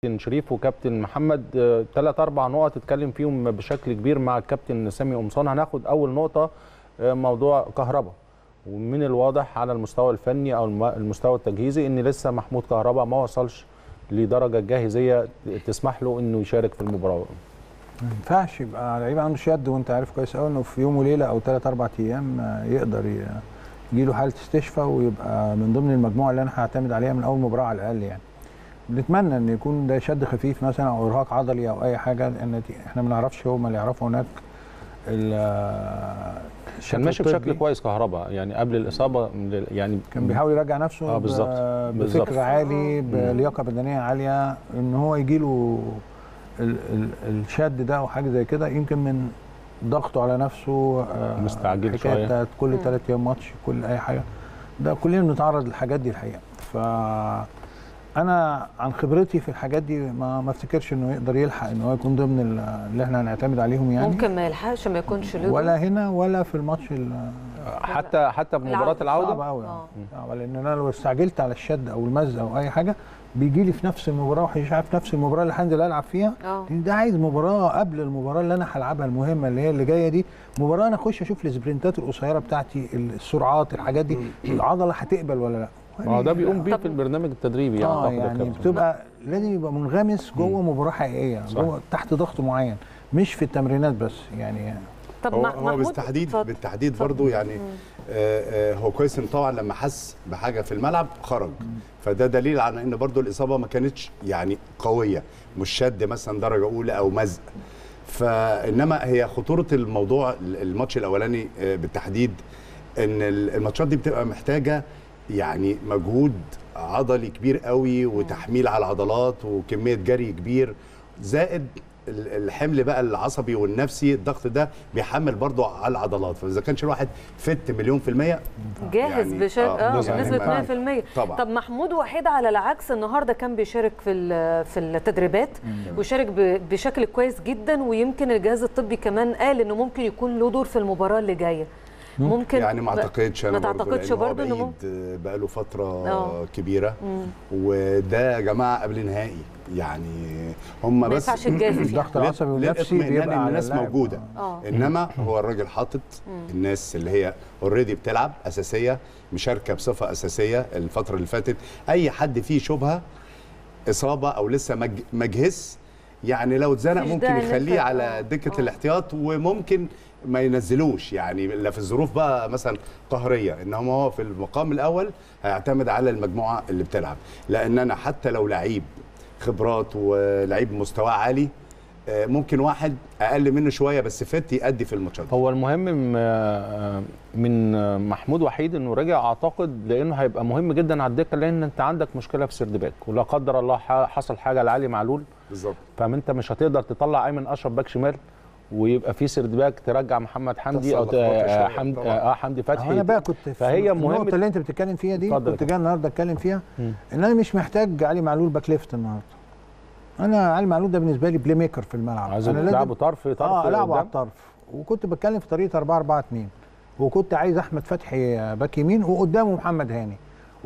كابتن شريف وكابتن محمد ثلاث اربع نقط اتكلم فيهم بشكل كبير مع الكابتن سامي قمصان هناخد اول نقطه آه، موضوع كهربا ومن الواضح على المستوى الفني او الم- المستوى التجهيزي ان لسه محمود كهربا ما وصلش لدرجه جاهزيه تسمح له انه يشارك في المباراه ما ينفعش يبقى لعيب عنده شد وانت عارف كويس قوي انه في يوم وليله او ثلاث اربع ايام آه، يقدر ي- يجيله حاله استشفاء ويبقى من ضمن المجموعه اللي انا هعتمد عليها من اول مباراه على الاقل يعني. بنتمنى ان يكون ده شد خفيف مثلا او ارهاق عضلي او اي حاجه لان دي- احنا ما نعرفش هو ما اللي يعرفه هناك ال- الشكل كان ماشي بشكل الطبي. كويس كهربا يعني قبل الاصابه يعني كان بيحاول يرجع نفسه آه، ب- بالظبط. بالظبط. بفكر عالي بلياقه بدنيه عاليه ان هو يجي له ال- ال- الشد ده او حاجه زي كده يمكن من ضغطه على نفسه آه، مستعجل حكاية شوية. بتاعت كل ثلاث ايام ماتش كل اي حاجه ده كلنا بنتعرض للحاجات دي الحقيقه ف انا عن خبرتي في الحاجات دي ما ما افتكرش انه يقدر يلحق ان هو يكون ضمن ال- اللي احنا هنعتمد عليهم يعني ممكن ما يلحقش ما يكونش له ولا هنا ولا في الماتش ال- حتى حتى بمباراه العودة. العوده صعب قوي آه. صعب لان انا لو استعجلت على الشد او المز او اي حاجه بيجي لي في نفس المباراه وهيشعب في نفس المباراه اللي هنزل العب فيها اه لأن ده عايز مباراه قبل المباراه اللي انا هلعبها المهمه اللي هي اللي جايه دي مباراه انا اخش اشوف السبرنتات القصيره بتاعتي السرعات الحاجات دي العضله هتقبل ولا لا ما هو ده بيقوم بيه طب- في البرنامج التدريبي اه أعتقد يا يعني كابتن. بتبقى لازم يبقى منغمس جوه مباراه حقيقيه صح. جوه تحت ضغط معين مش في التمرينات بس يعني طب هو, مع- هو محمود بالتحديد اتفضل. بالتحديد اتفضل. برضو يعني آه آه هو كويس ان طبعا لما حس بحاجه في الملعب خرج فده دليل على ان برضو الاصابه ما كانتش يعني قويه مش شد مثلا درجه اولى او مزق فانما هي خطوره الموضوع الماتش الاولاني آه بالتحديد ان الماتشات دي بتبقى محتاجه يعني مجهود عضلي كبير قوي وتحميل على العضلات وكميه جري كبير زائد ال- الحمل بقى العصبي والنفسي الضغط ده بيحمل برضه على العضلات فاذا كانش الواحد فت مليون في الميه جاهز يعني- بشكل آه، اه يعني بنسبه ما- 100% طبعا. طب محمود وحيد على العكس النهارده كان بيشارك في ال- في التدريبات وشارك ب- بشكل كويس جدا ويمكن الجهاز الطبي كمان قال انه ممكن يكون له دور في المباراه اللي جايه ممكن يعني ما اعتقدش انا ما برضه تعتقدش لأن هو برضه انه بعيد ممكن بقاله فتره آه. كبيره وده يا جماعه قبل نهائي يعني هم ما بس ينفعش تجازف يعني. الضغط العصبي والنفسي للاطمئنان بيبقى ان على الناس اللاعب. موجوده آه. انما هو الراجل حاطط الناس اللي هي اوريدي بتلعب اساسيه مشاركه بصفه اساسيه الفتره اللي فاتت اي حد فيه شبهه اصابه او لسه مج- مجهز يعني لو اتزنق مفيش ممكن داعي إن يخليه أنت- على آه. دكه آه. الاحتياط وممكن ما ينزلوش يعني لا في الظروف بقى مثلا قهريه انما هو في المقام الاول هيعتمد على المجموعه اللي بتلعب لان انا حتى لو لعيب خبرات ولعيب مستواه عالي آه، ممكن واحد اقل منه شويه بس فت يأدي في الماتشات هو المهم م- من محمود وحيد انه رجع اعتقد لانه هيبقى مهم جدا على الدكه لان انت عندك مشكله في سردباك ولا قدر الله ح- حصل حاجه لعلي معلول بالظبط فانت مش هتقدر تطلع ايمن اشرف باك شمال ويبقى في سردباك ترجع محمد حمدي او ت- تحصل لخبطة شوية حمد طبعا. اه حمدي فتحي انا بقى كنت في فهي النقطه مهمه اللي انت بتتكلم فيها دي اتفضل يا كنت جاي النهارده اتكلم فيها ان انا مش محتاج علي معلول باك ليفت النهارده انا علي معلول ده بالنسبه لي بلاي ميكر في الملعب عايز انا لازم- تلعبه طرف طرف اه العبه على قدام. الطرف وكنت بتكلم في طريقه 4 4 2 وكنت عايز احمد فتحي باك يمين وقدامه محمد هاني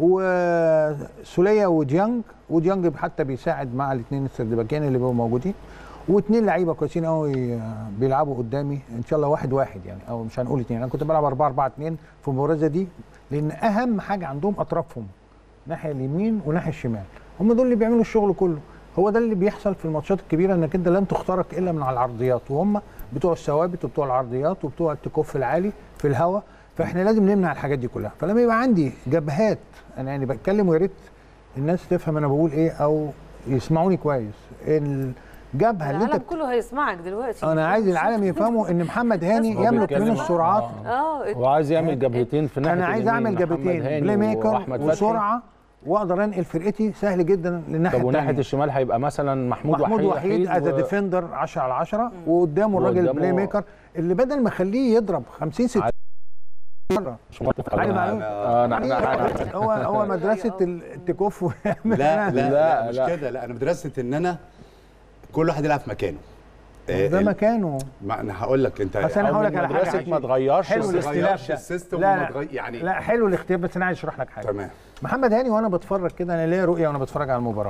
وسوليه وديانج وديانج حتى بيساعد مع الاثنين السردباكين اللي بيبقوا موجودين واثنين لعيبه كويسين قوي بيلعبوا قدامي ان شاء الله واحد واحد يعني او مش هنقول اثنين انا كنت بلعب 4 4 2 في مباراه زي دي لان اهم حاجه عندهم اطرافهم ناحيه اليمين وناحيه الشمال هم دول اللي بيعملوا الشغل كله هو ده اللي بيحصل في الماتشات الكبيره انك انت لن تخترق الا من على العرضيات وهم بتوع الثوابت وبتوع العرضيات وبتوع التكوف العالي في الهواء فاحنا لازم نمنع الحاجات دي كلها فلما يبقى عندي جبهات انا يعني بتكلم ويا ريت الناس تفهم انا بقول ايه او يسمعوني كويس الجبهه اللي العالم انت كله هيسمعك دلوقتي انا عايز العالم يفهموا ان محمد هاني هو يملك بيتكلم- من السرعات اه هو عايز يعمل جبهتين في ناحيه انا عايز اليمين، اعمل محمد جبهتين هاني بلاي ميكر وأحمد فتحي. وسرعه واقدر انقل فرقتي سهل جدا للناحيه طب وناحيه الثانيه الشمال هيبقى مثلا محمود, محمود وحيد وحيد از و- ديفندر 10 على 10 وقدامه الراجل وقدامه- بلاي ميكر اللي بدل ما اخليه يضرب 50 60 مره مش متفق علي أنا- معلول. آه، أنا- أنا- أنا- هو هو مدرسه التكوف لا لا, لا, لا، لا مش لا. كده لا انا مدرسه ان انا كل واحد يلعب في مكانه ده ال- مكانه ما انا هقول لك انت بس انا أو هقول لك من على حاجه مدرسة عشان- ما تغيرش حلو ما الاختلاف تغيرش ده. السيستم لا وما لا تغير يعني لا حلو الاختلاف بس انا عايز اشرح لك حاجه تمام محمد هاني وانا بتفرج كده انا ليا رؤيه وانا بتفرج على المباراه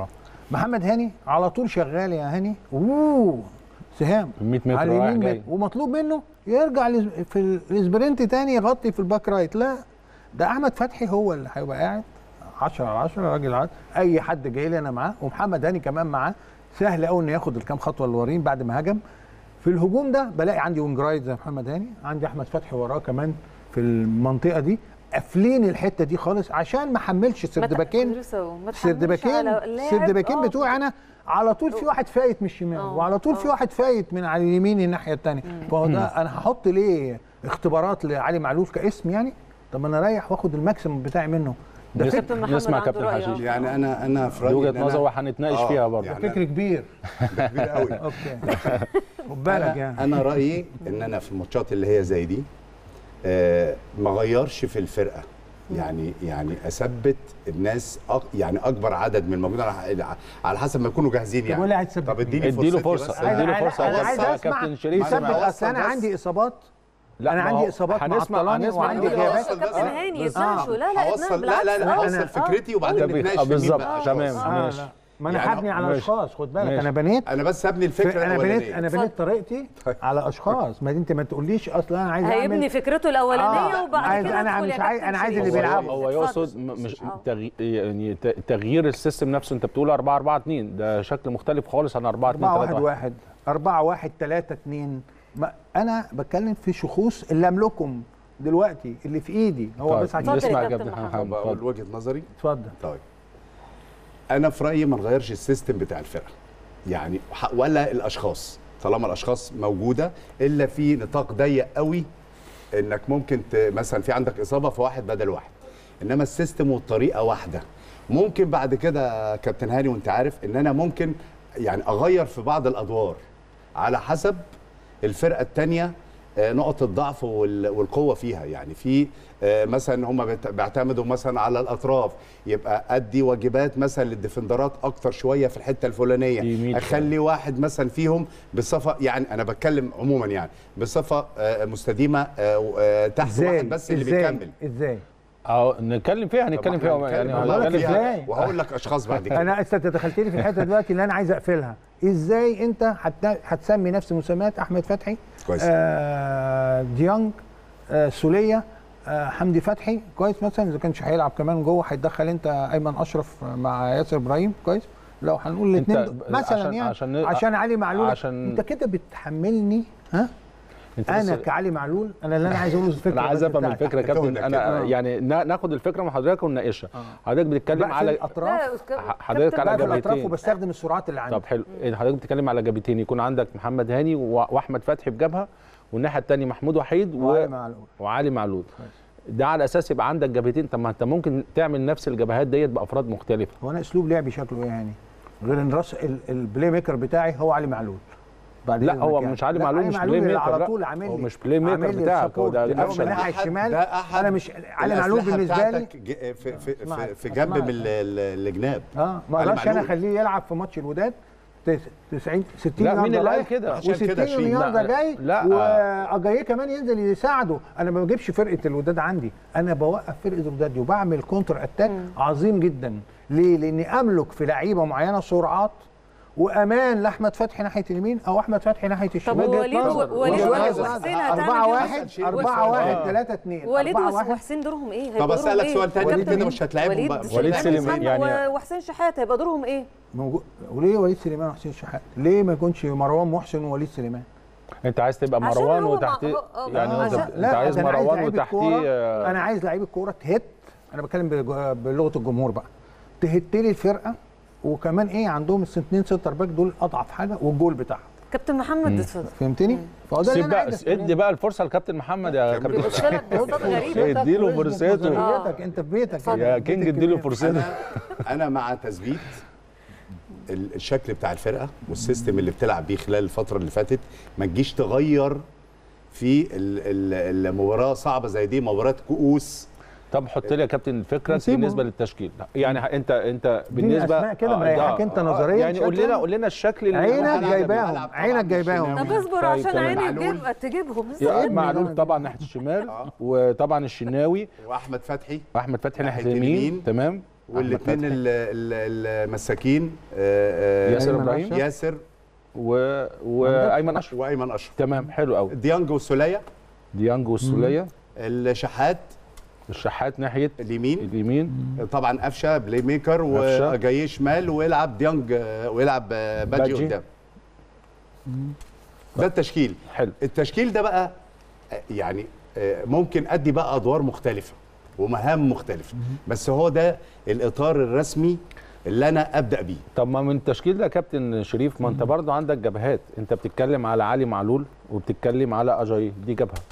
محمد هاني على طول شغال يا هاني اوه سهام 100 متر على رايح اليمين جاي. متر. ومطلوب منه يرجع لز- في ال- الاسبرنت تاني يغطي في الباك رايت لا ده احمد فتحي هو اللي هيبقى قاعد 10 على 10 راجل عاد اي حد جاي لي انا معاه ومحمد هاني كمان معاه سهل قوي انه ياخد الكام خطوه اللي ورين بعد ما هجم في الهجوم ده بلاقي عندي وينج رايت زي محمد هاني عندي احمد فتحي وراه كمان في المنطقه دي قافلين الحته دي خالص عشان ما احملش السردباكين السردباكين السردباكين بتوعي انا على طول في واحد فايت من الشمال آه، وعلى طول في آه. واحد فايت من على اليمين الناحيه الثانيه فهو ده انا هحط ليه اختبارات لعلي معلول كاسم يعني طب ما انا اريح واخد الماكسيمم بتاعي منه ده نس- فكر, كابتن محمد نسمع عنده كابتن رأي، حشيش آه. يعني انا انا في دي رايي وجهه إن أنا- نظر وهنتناقش آه، فيها برضه يعني فكر كبير ده كبير قوي اوكي خد بالك أنا, يعني انا رايي ان انا في الماتشات اللي هي زي دي آه ما غيرش في الفرقه يعني يعني اثبت الناس أك يعني اكبر عدد من الموجودين على- على حسب ما يكونوا جاهزين طب ولا يعني هتثبت طب مين؟ اديني اديله فرصتي فرصه بس. اديله أنا- فرصه أنا بس عايز يا أسمع كابتن شريف ما أنا يثبت أوصل اصل انا بس. عندي اصابات لا أنا ما عندي هو إصابات مع هنسمع الطلاني هنسمع وعندي كل غيابات. الأوصل كابتن بس. هاني بس- اتناقشوا لا لا هوصل اتناقشوا لا لا لا بالعكس. هوصل آه. فكرتي وبعدين طب- نتناقش آه، في مين بالظبط بقى تمام أشخاص. آه ماشي لا ما انا يعني هبني على ماشي. اشخاص خد بالك ماشي. انا بنيت انا بس هبني الفكره انا بنيت الاولانيه انا بنيت طريقتي على اشخاص ما دي انت ما تقوليش اصلا انا عايز هيبني اعمل فكرته الاولانيه آه، وبعد عايز- كده أنا ادخل مش يا عايز- كابتن أنا عايز شريف. اللي هو- بيلعبوا. هو اتفضل. يقصد م- مش آه. تغي... يعني ت- تغيير السيستم نفسه انت بتقول 4 4 2 ده شكل مختلف خالص عن 4 2 4 3 1 1 4 1 3 2 ما انا بتكلم في شخوص اللي املكهم دلوقتي اللي في ايدي هو طيب، بس عشان اتفضل يا نسمع كابتن كابتن محمد. محمد بقول اتفضل. وجهه نظري اتفضل طيب انا في رايي ما نغيرش السيستم بتاع الفرقه يعني ح- ولا الاشخاص طالما الاشخاص موجوده الا في نطاق ضيق قوي انك ممكن ت... مثلا في عندك اصابه في واحد بدل واحد انما السيستم والطريقه واحده ممكن بعد كده كابتن هاني وانت عارف ان انا ممكن يعني اغير في بعض الادوار على حسب الفرقه الثانيه نقط الضعف وال- والقوه فيها يعني في آه، مثلا هم بيعتمدوا مثلا على الاطراف يبقى ادي واجبات مثلا للديفندرات اكتر شويه في الحته الفلانيه يمين اخلي واحد مثلا فيهم بصفه يعني انا بتكلم عموما يعني بصفه آه، مستديمه آه، آه، تحت ازاي واحد بس اللي ازاي بيكمل ازاي اه نتكلم فيها هنتكلم طب إحنا فيها يعني هنتكلم والله هنتكلم فيها، إزاي؟ وهقول لك اشخاص بعد كده انا انت دخلت لي في الحته دلوقتي اللي انا عايز اقفلها ازاي انت هت- هتسمي نفس مسميات احمد فتحي كويس. آه ديانج آه سوليه آه حمدي فتحي كويس مثلا اذا كانش هيلعب كمان جوه هيتدخل انت ايمن اشرف مع ياسر ابراهيم كويس لو هنقول أنت الاثنين ب- مثلا عشان- يعني عشان- عشان, عشان علي معلول عشان- انت كده بتحملني ها انت بس- انا كعلي معلول انا اللي انا عايز اقوله الفكره انا عايز بس افهم بتاعتي. الفكره يا كابتن هتقولك انا كده. يعني نا- ناخد الفكره من حضرتك ونناقشها حضرتك بتتكلم بقفل على الاطراف لا، كاب- حضرتك كابتن على بقفل الاطراف جبهتين. وبستخدم السرعات اللي عندي طب حلو إيه، حضرتك بتتكلم على جبهتين يكون عندك محمد هاني و- واحمد فتحي بجبهه والناحيه الثانيه محمود وحيد و... وعلي معلول. وعلي معلول ده على اساس يبقى عندك جبهتين طب ما انت ممكن تعمل نفس الجبهات ديت بافراد مختلفه هو انا اسلوب لعبي شكله ايه يعني غير ان راس ال- البلاي ميكر بتاعي هو علي معلول بعد لا إذنك هو يعني. مش علي لا، معلول مش بلاي اللي ميكر على لا. طول عامل هو لي مش بلاي ميكر عامل لي بتاعك هو ده السبورت اللي هو الأكشن. من الناحيه أحد- الشمال ده أحد انا مش علي معلول الأسلحة بالنسبه لي بتاعتك ج- في في أسمعك، في, في جنب أسمعك. من ال- ال- الجناب اه ما علي اقدرش انا معلول. اخليه يلعب في ماتش الوداد تس- 90 60 لا، مين ياردة اللي قال رايح كده؟ عشان كده و60 شيل. ياردة لا، جاي لا. واجاي كمان ينزل يساعده انا ما بجيبش فرقه الوداد عندي انا بوقف فرقه الوداد دي وبعمل كونتر اتاك عظيم جدا ليه لاني املك في لعيبه معينه سرعات وامان لاحمد فتحي ناحيه اليمين او احمد فتحي ناحيه الشمال طب وجهة وليد نظر. وليد وجهة وحسين نظر. هتعمل 4 كده؟ 1 شيل. 4 1 آه. 3 2 وليد 4 وس- 1 وحسين دورهم ايه؟ طب هيبقى أسألك دورهم إيه؟ سؤال تاني كابتن كده مش هتلاعبهم وليد بقى. وليد سليمان سليمان يعني يعني- وحسين شحات هيبقى دورهم ايه؟ موجود وليه وليد سليمان وحسين شحات؟ ليه ما يكونش مروان محسن ووليد سليمان؟ انت عايز تبقى عشان مروان هو وتحتيه مع- هو- يعني آه، انت, عشان- انت عايز ده أنا مروان لعيب وتحتيه الكورة- آه، انا عايز لعيب الكوره تهت انا بتكلم بج- بلغه الجمهور بقى تهت لي الفرقه وكمان ايه عندهم الاثنين سنتر باك دول اضعف حاجه والجول بتاعهم كابتن محمد اتفضل فهمتني؟ فهو ده اللي سيب انا بقى عايز ادي بقى الفرصه لكابتن محمد يا كابتن بيبص لك بصات غريبه اديله فرصته فرصتك انت في بيتك يا كينج اديله فرصته انا انا مع تثبيت ال- الشكل بتاع الفرقه والسيستم اللي بتلعب بيه خلال الفتره اللي فاتت ما تجيش تغير في ال- ال- المباراه صعبه زي دي مباراه كؤوس طب حط لي يا كابتن فكره نسيبه. بالنسبه للتشكيل يعني ه- انت انت اديني بالنسبه أسماء كده آه، مريحاك ده- انت آه، نظريا يعني قول شكلاً. لنا قول لنا الشكل اللي عينك هلعب- جايباهم هلعب طبعاً عينك جايباهم طب اصبر طيب، عشان تمام. عيني معلول. تجيب تجيبهم يا ازاي؟ معلول طبعا ناحيه الشمال وطبعا الشناوي واحمد فتحي واحمد فتحي ناحيه ناحية اليمين اليمين. تمام والاثنين فتحي. المساكين آه، آه، ياسر أيمن ابراهيم أشرف. ياسر و... وايمن اشرف وايمن اشرف تمام حلو قوي ديانج وسوليه ديانج والسوليه الشحات الشحات ناحيه اليمين اليمين طبعا قفشه بلاي ميكر قفشة. وجاي شمال ويلعب ديانج آه، ويلعب آه، بادجي بادجي. قدام ده التشكيل حلو التشكيل ده بقى آه، يعني آه، ممكن ادي بقى ادوار مختلفه ومهام مختلفه بس هو ده الاطار الرسمي اللي انا ابدا بيه طب ما من التشكيل ده يا كابتن شريف ما انت برضه عندك جبهات انت بتتكلم على علي معلول وبتتكلم على اجاي دي جبهه